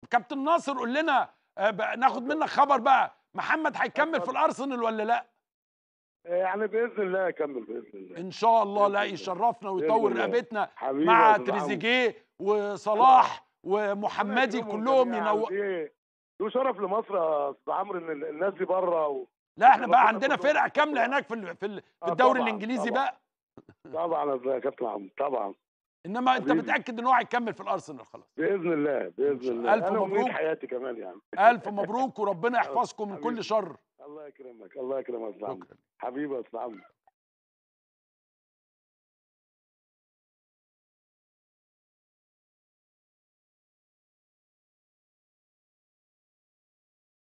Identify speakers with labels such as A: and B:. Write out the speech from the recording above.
A: كابتن ناصر قول لنا آه، بقى ناخد منك خبر بقى محمد هيكمل في
B: اتفضل.
A: الارسنال ولا لا
B: يعني باذن الله اكمل باذن الله
A: ان شاء الله لا
B: بإذن الله.
A: يشرفنا
B: بإذن
A: ويطول
B: الله.
A: رقبتنا
B: حبيبي
A: مع
B: يا أستاذ عمرو.
A: تريزيجيه وصلاح
B: ربنا
A: ومحمدي
B: يكرمهم
A: كلهم
B: جميعاً.
A: ينو...
B: دي دي شرف لمصر يا استاذ عمرو ان ال- الناس دي بره و...
A: لا احنا بقى
B: ربنا
A: عندنا
B: كلهم
A: فرقه كامله
B: طبعاً.
A: هناك في ال- في ال- في
B: آه،
A: الدوري
B: طبعاً،
A: الانجليزي
B: طبعاً.
A: بقى
B: طبعا يا كابتن عمرو طبعا
A: انما انت
B: حبيبي.
A: متاكد ان هو هيكمل في الارسنال خلاص
B: باذن الله باذن الله
A: ألف
B: انا
A: مبروك.
B: أمنية حياتي كمان يعني
A: الف مبروك وربنا يحفظكم من كل
B: حبيبي.
A: شر
B: الله يكرمك الله يكرمك يا استاذ عمرو
A: شكرا
B: حبيبي يا استاذ عمرو